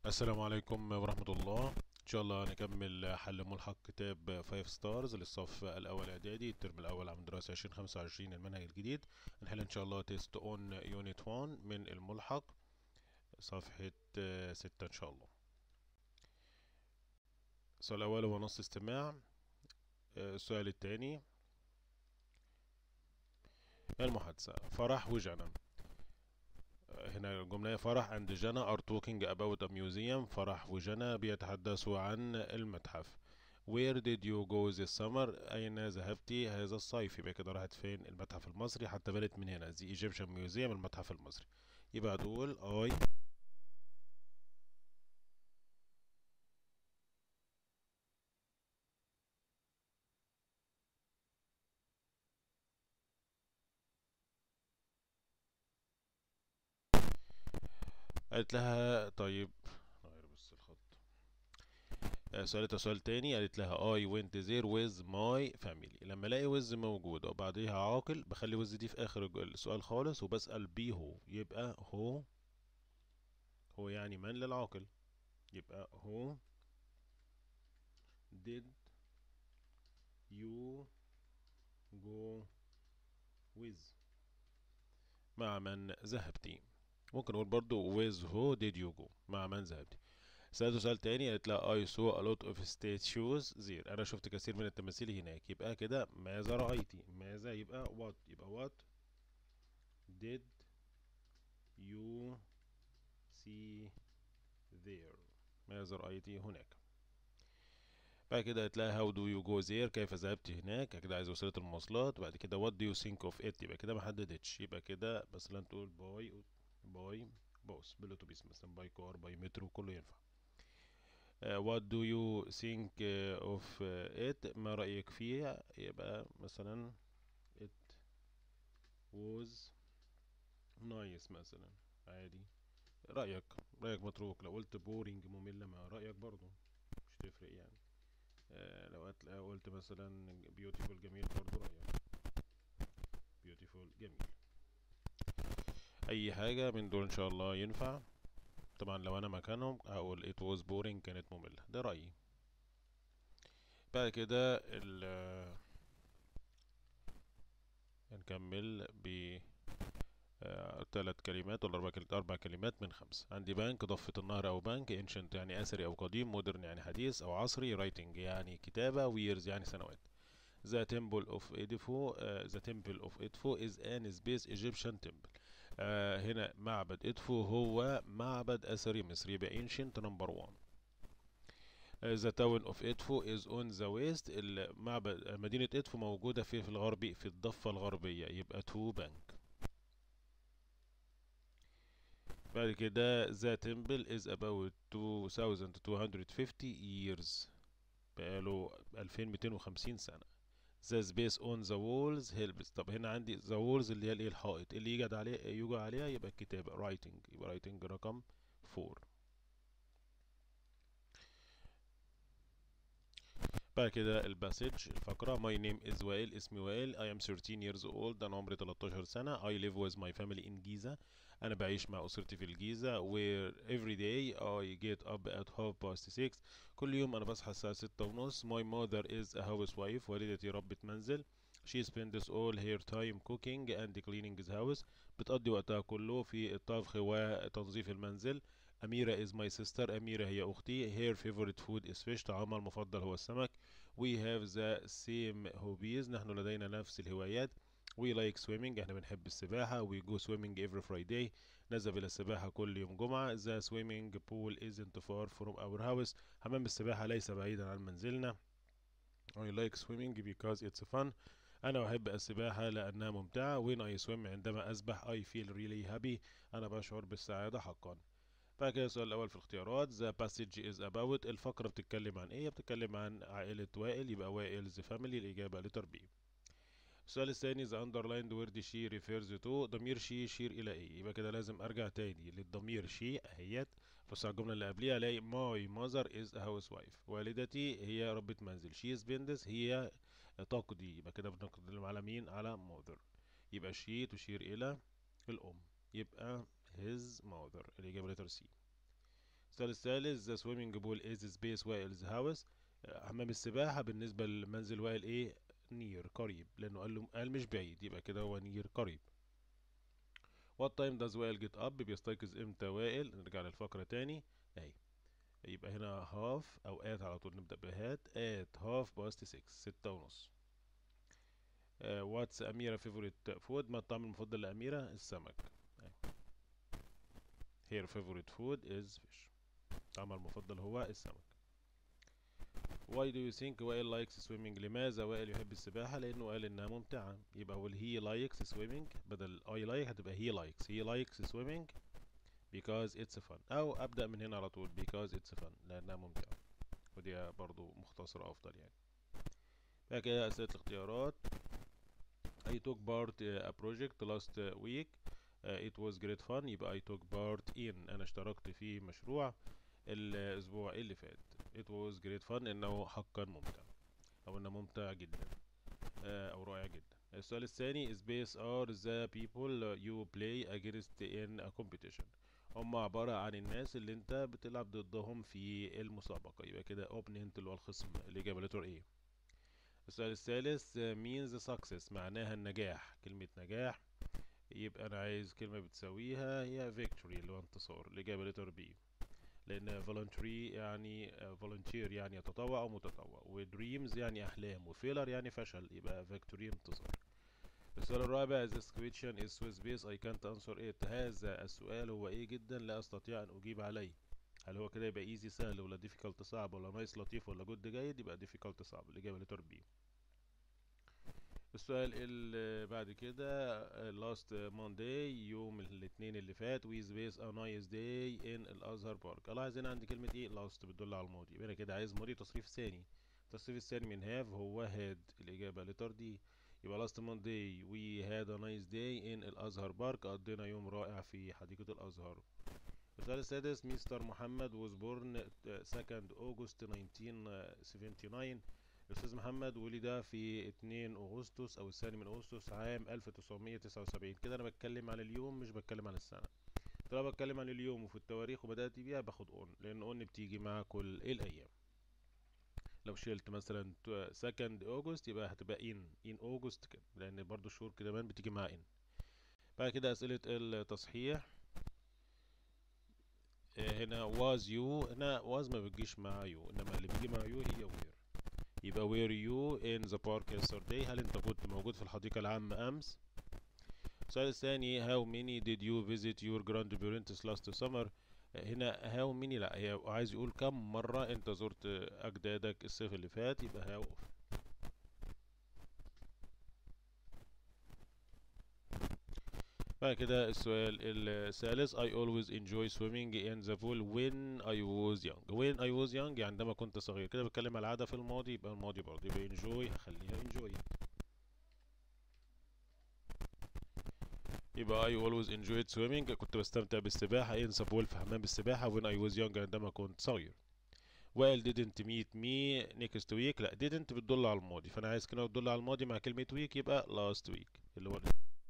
السلام عليكم ورحمة الله إن شاء الله نكمل حل ملحق كتاب 5 ستارز للصف الأول إعدادي الترم الأول عام دراسة 2025 المنهج الجديد نحل إن شاء الله تيست أون يونت 1 من الملحق صفحة 6 إن شاء الله السؤال الأول هو نص استماع السؤال الثاني المحادثة فرح وجنى هنا الجملة فرح and جنى are talking about a museum فرح وجنى بيتحدثوا عن المتحف Where did you go this summer أين ذهبت هذا الصيف يبقى كده راحت فين المتحف المصري حتى بنت من هنا The Egyptian Museum المتحف المصري يبقى دول I قالت لها طيب نغير بس الخط سألتها سؤال تاني قالت لها I went there with my family لما الاقي وز موجودة وبعديها عاقل بخلي وز دي في آخر السؤال خالص وبسأل بي هو يبقى هو هو يعني من للعاقل يبقى هو did you go with مع من ذهبتي ممكن نقول برضو with who did you go مع من ذهبت سألته سؤال تاني قالت لها I saw a lot of statues there أنا شفت كثير من التماثيل هناك يبقى كده ماذا رأيتي ماذا يبقى what يبقى what did you see there ماذا رأيتي هناك بعد كده قالت لها how do you go there كيف ذهبت هناك كده عايز وسيلة المواصلات وبعد كده what do you think of it يبقى كده ما حددتش يبقى كده مثلا تقول باي باي باص بالاتوبيس مثلا باي كار باي مترو كله ينفع uh, what do you think uh, of uh, it ما رأيك فيها يبقى مثلا it was nice مثلا عادي رأيك رأيك متروك لو قلت بورينج مملة ما رأيك برضو مش تفرق يعني uh, لو قلت لو قلت مثلا beautiful جميل برضو رأيك beautiful جميل اي حاجة من دول ان شاء الله ينفع طبعا لو انا مكانهم هقول it was boring كانت مملة ده رأيي بعد كده ال نكمل ب ثلاث كلمات ولا أربع كلمات أربع كلمات من خمسة عندي بنك ضفة النهر أو بنك ancient يعني أثري أو قديم مودرن يعني حديث أو عصري writing يعني كتابة ويرز يعني سنوات The temple of Edfu uh, the temple of Edfu is an space Egyptian temple آه هنا معبد إدفو هو معبد أثري مصري يبقى ancient number one آه the town of إدفو is on the west المعبد مدينة إدفو موجودة في في الغرب في الضفة الغربية يبقى تو بانك بعد كده the temple is about 2250 years بقاله 2250 سنة the space on the walls helps طب هنا عندي the walls اللي هي الايه الحائط اللي يوجد عليه يوجد عليها يبقى الكتابة writing يبقى writing رقم 4 بعد كده الباسج الفقرة my name is وائل اسمي وائل I am 13 years old أنا عمري 13 سنة I live with my family in جيزة أنا بعيش مع أسرتي في الجيزة where every day I get up at half past 6 كل يوم أنا بصحى الساعة 6 ونص my mother is a housewife والدتي ربة منزل She spends all her time cooking and cleaning the house بتقضي وقتها كله في الطبخ وتنظيف المنزل أميرة is my sister أميرة هي أختي her favorite food is fish طعامها المفضل هو السمك we have the same hobbies نحن لدينا نفس الهوايات we like swimming احنا بنحب السباحة we go swimming every Friday نذهب إلى السباحة كل يوم جمعة the swimming pool isn't far from our house حمام السباحة ليس بعيدا عن منزلنا I like swimming because it's fun أنا أحب السباحة لأنها ممتعة when I swim عندما أسبح I feel really happy أنا بشعر بالسعادة حقا بعد كده السؤال الأول في الاختيارات the passage is about الفقرة بتتكلم عن إيه بتتكلم عن عائلة وائل يبقى وائل's family الإجابة لتر بي السؤال الثاني the underlined word she refers to ضمير she يشير إلى إيه يبقى كده لازم أرجع تاني للضمير she أهيت بص على الجملة اللي قبليها ألاقي my mother is a housewife والدتي هي ربة منزل she spends هي تقضي يبقى كده بنتكلم على مين على mother يبقى she تشير إلى الأم يبقى his mother الإجابة لتر سي السؤال الثالث the swimming pool is space وائل's house حمام السباحة بالنسبة لمنزل وائل ايه near قريب لأنه قال له قال مش بعيد يبقى كده هو near قريب what time does وائل get up بيستيقظ امتى وائل نرجع للفقرة تاني اهي يبقى هنا half أو at على طول نبدأ بهات at half past six ستة ونص واتس أميرة favorite food ما الطعام المفضل لأميرة السمك her favorite food is fish طعامها المفضل هو السمك why do you think وائل likes swimming لماذا وائل يحب السباحة لأنه قال إنها ممتعة يبقى هو he likes swimming بدل I like هتبقى he likes he likes swimming because it's fun أو أبدأ من هنا على طول because it's fun لأنها ممتعة ودي برضو مختصرة أفضل يعني بعد كده أسئلة الاختيارات I took part a project last week uh, it was great fun يبقى I took part in أنا اشتركت في مشروع الأسبوع اللي فات it was great fun إنه حقا ممتع أو إنه ممتع جدا uh, أو رائع جدا السؤال الثاني space are the people you play against in a competition هم عبارة عن الناس اللي انت بتلعب ضدهم في المسابقة يبقى كده opponent اللي هو الخصم الإجابة letter A السؤال الثالث means success معناها النجاح كلمة نجاح يبقى أنا عايز كلمة بتساويها هي victory اللي هو انتصار الإجابة letter B لأن voluntary يعني volunteer يعني يتطوع أو متطوع و dreams يعني أحلام و failure يعني فشل يبقى victory انتصار السؤال الرابع this question is Swiss based I can't answer it هذا السؤال هو إيه جدا لا أستطيع أن أجيب عليه هل هو كده يبقى easy سهل ولا difficult صعب ولا nice لطيف ولا good جيد يبقى difficult صعب الإجابة letter B السؤال اللي بعد كده last Monday يوم الاثنين اللي فات we space a nice day in الأزهر بارك ألاحظ هنا عندي كلمة إيه last بتدل على الماضي يبقى أنا كده عايز ماضي تصريف ثاني التصريف الثاني من have هو had الإجابة letter D يبقى last Monday we had a nice day in الأزهر بارك قضينا يوم رائع في حديقة الأزهر السؤال السادس مستر محمد was born 2nd August 1979 الأستاذ محمد ولد في 2 أغسطس أو الثاني من أغسطس عام 1979 كده أنا بتكلم عن اليوم مش بتكلم عن السنة طالما بتكلم عن اليوم وفي التواريخ وبدأت بيها باخد اون لأن اون بتيجي مع كل الأيام لو شلت مثلا 2 أغسطس يبقى هتبقى إن إن أغسطس كده لأن برضو الشهور كده كمان بتيجي مع إن بعد كده أسئلة التصحيح هنا was you هنا was ما بتجيش مع you إنما اللي بيجي مع you هي where يبقى were you in the park yesterday هل انت كنت موجود في الحديقة العامة أمس السؤال الثاني how many did you visit your grandparents last summer هنا how many لا هي عايز يقول كم مرة انت زرت أجدادك الصيف اللي فات يبقى how often بعد كده السؤال الثالث I always enjoy swimming in the pool when I was young when I was young يعني عندما كنت صغير كده بتكلم على العادة في الماضي يبقى الماضي برضه يبقى enjoy هخليها enjoy يبقى I always enjoyed swimming كنت بستمتع بالسباحة in the pool في حمام السباحة when I was young عندما كنت صغير وائل didn't meet me next week لا didn't بتدل على الماضي فأنا عايز كلمة بتدل على الماضي مع كلمة week يبقى last week اللي هو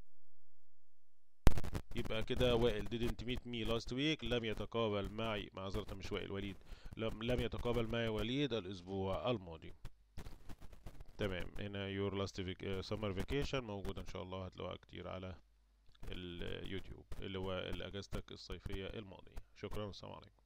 يبقى كده وائل didn't meet me last week لم يتقابل معي معذرة مش وائل وليد لم لم يتقابل معي وليد الأسبوع الماضي تمام هنا your last vac summer vacation موجودة إن شاء الله هتلاقوها كتير على اليوتيوب اللي هو أجازتك الصيفية الماضية شكرا والسلام عليكم